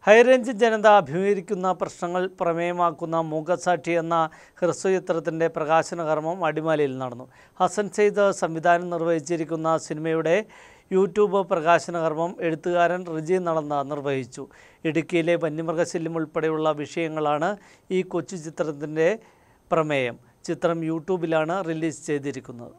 high range ജനത അഭിമുഖീകരിക്കുന്ന പ്രശ്നങ്ങൾ പ്രമേയമാക്കുന്ന മൂകസാക്ഷി എന്ന ഹ്രസ്വചിത്രത്തിൻ്റെ പ്രകാശന കർമ്മം അടിമാലിയിൽ നടന്നു ഹസൻ സെയ്ദ് സംവിധാനം നിർവഹിച്ചിരിക്കുന്ന സിനിമയുടെ യൂട്യൂബ് പ്രകാശന കർമ്മം എഴുത്തുകാരൻ റിജി നളന്ത നിർവഹിച്ചു ഇടുക്കിയിലെ വന്യമൃഗശല്യം ഉൾപ്പെടെയുള്ള വിഷയങ്ങളാണ് ഈ കൊച്ചു ചിത്രത്തിൻ്റെ പ്രമേയം ചിത്രം യൂട്യൂബിലാണ് റിലീസ് ചെയ്തിരിക്കുന്നത്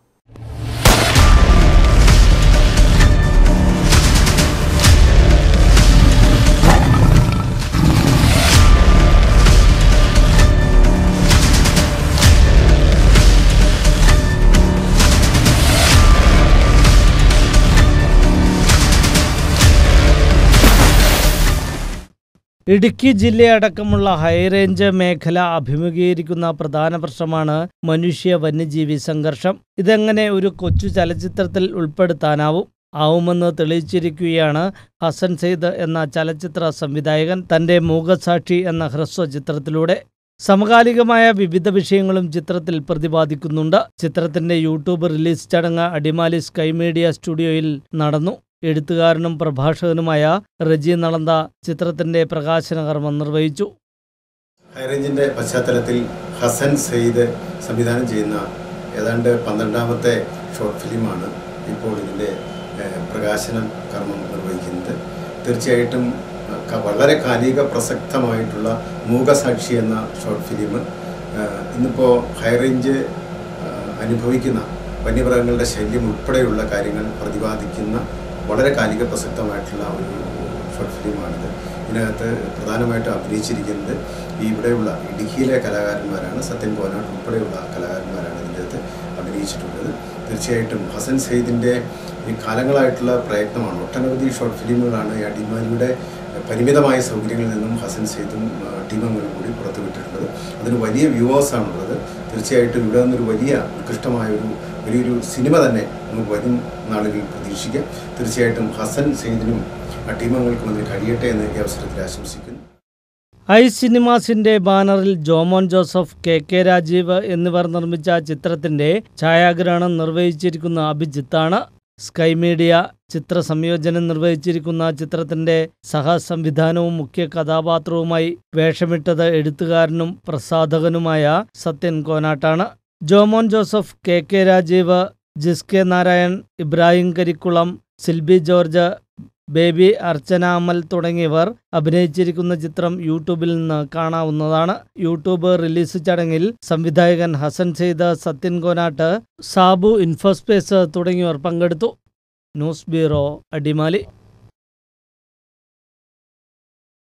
ഇടുക്കി ജില്ലയടക്കമുള്ള ഹൈറേഞ്ച് മേഖല അഭിമുഖീകരിക്കുന്ന പ്രധാന പ്രശ്നമാണ് മനുഷ്യ വന്യജീവി സംഘർഷം ഇതെങ്ങനെ ഒരു കൊച്ചു ചലച്ചിത്രത്തിൽ ഉൾപ്പെടുത്താനാവും ആവുമെന്ന് തെളിയിച്ചിരിക്കുകയാണ് ഹസൻ സെയ്ദ് എന്ന ചലച്ചിത്ര സംവിധായകൻ തൻ്റെ മൂകസാക്ഷി എന്ന ഹ്രസ്വ ചിത്രത്തിലൂടെ സമകാലികമായ വിവിധ വിഷയങ്ങളും ചിത്രത്തിൽ പ്രതിപാദിക്കുന്നുണ്ട് ചിത്രത്തിന്റെ യൂട്യൂബ് റിലീസ് ചടങ്ങ് അടിമാലി സ്കൈ മീഡിയ സ്റ്റുഡിയോയിൽ നടന്നു എഴുത്തുകാരനും പ്രഭാഷകനുമായ റജി നളന്ത ചിത്രത്തിന്റെ പ്രകാശന കർമ്മം നിർവഹിച്ചു ഹൈറേഞ്ചിൻ്റെ പശ്ചാത്തലത്തിൽ ഹസൻ സെയ്ദ് സംവിധാനം ചെയ്യുന്ന ഏതാണ്ട് പന്ത്രണ്ടാമത്തെ ഷോർട്ട് ഫിലിമാണ് ഇപ്പോൾ ഇതിൻ്റെ ഏഹ്, പ്രകാശനം കർമ്മം നിർവഹിക്കുന്നത് തീർച്ചയായിട്ടും അഹ്, ക- വളരെ കാലിക പ്രസക്തമായിട്ടുള്ള മൂകസാക്ഷി എന്ന ഷോർട്ട് ഫിലിം ഏഹ്, ഇന്നിപ്പോൾ ഹൈറേഞ്ച് ഏഹ്, അനുഭവിക്കുന്ന വന്യമൃഗങ്ങളുടെ ശല്യം ഉൾപ്പെടെയുള്ള കാര്യങ്ങൾ പ്രതിപാദിക്കുന്ന വളരെ കാലിക പ്രസക്തമായിട്ടുള്ള ഒരു ഷോർട്ട് ഫിലിമാണിത് ഇതിനകത്ത് പ്രധാനമായിട്ടും അഭിനയിച്ചിരിക്കുന്നത് ഈ ഇവിടെയുള്ള ഇടുക്കിയിലെ കലാകാരന്മാരാണ് സത്യൻ കോനാട്ട് ഉൾപ്പെടെയുള്ള കലാകാരന്മാരാണ് ഇതിൻ്റെ അകത്ത് അഭിനയിച്ചിട്ടുള്ളത് തീർച്ചയായിട്ടും ഹസൻ സെയ്ദിൻ്റെ ഈ കാലങ്ങളായിട്ടുള്ള പ്രയത്നമാണ് ഒട്ടനവധി ഷോർട്ട് ഫിലിമുകളാണ് ഈ അടിമാലിയുടെ പരിമിതമായ സൗകര്യങ്ങളിൽ നിന്നും ഹസൻ സെയ്ദും ആ, ടീമംഗങ്ങളും കൂടി പുറത്തുവിട്ടിട്ടുള്ളത് അതിന് വലിയ വ്യൂവേഴ്സാണുള്ളത് തീർച്ചയായിട്ടും ഇവിടെ നിന്നൊരു വലിയ ഉത്കൃഷ്ടമായ ഒരു വലിയൊരു സിനിമ തന്നെ നമുക്ക് വരും നാളുകളിൽ പ്രതീക്ഷിക്കാം തീർച്ചയായിട്ടും ഹസൻ സെയ്ദിനും ആ ടീമംഗങ്ങൾക്കും അതിന് കഴിയട്ടെ എന്ന് ഈ അവസരത്തിൽ ആശംസിക്കുന്നു ഐ സിനിമാസിന്റെ ബാനറിൽ ജോമോൻ ജോസഫ് കെ കെ രാജീവ് എന്നിവർ നിർമ്മിച്ച ചിത്രത്തിന്റെ ഛായാഗ്രഹണം നിർവഹിച്ചിരിക്കുന്ന അഭിജിത്താണ് സ്കൈ മീഡിയ ചിത്ര സംയോജനം നിർവഹിച്ചിരിക്കുന്ന ചിത്രത്തിന്റെ സഹസംവിധാനവും മുഖ്യ കഥാപാത്രവുമായി വേഷമിട്ടത് എഴുത്തുകാരനും പ്രസാധകനുമായ സത്യൻ കോനാട്ടാണ് Jomon Joseph K K Rajeev Jis K Narayan Ibrahim Karikkulam Silby George Baby Archana Amal തുടങ്ങിയവർ അഭിനയിച്ചിരിക്കുന്ന ചിത്രം യൂട്യൂബിൽ നിന്ന് കാണാവുന്നതാണ് യൂട്യൂബ് റിലീസ് ചടങ്ങിൽ സംവിധായകൻ ഹസൻ സെയ്ദ് സത്യൻ കോനാട്ട് സാബു ഇൻഫോസ്പേസ് തുടങ്ങിയവർ പങ്കെടുത്തു ന്യൂസ് ബ്യൂറോ അടിമാലി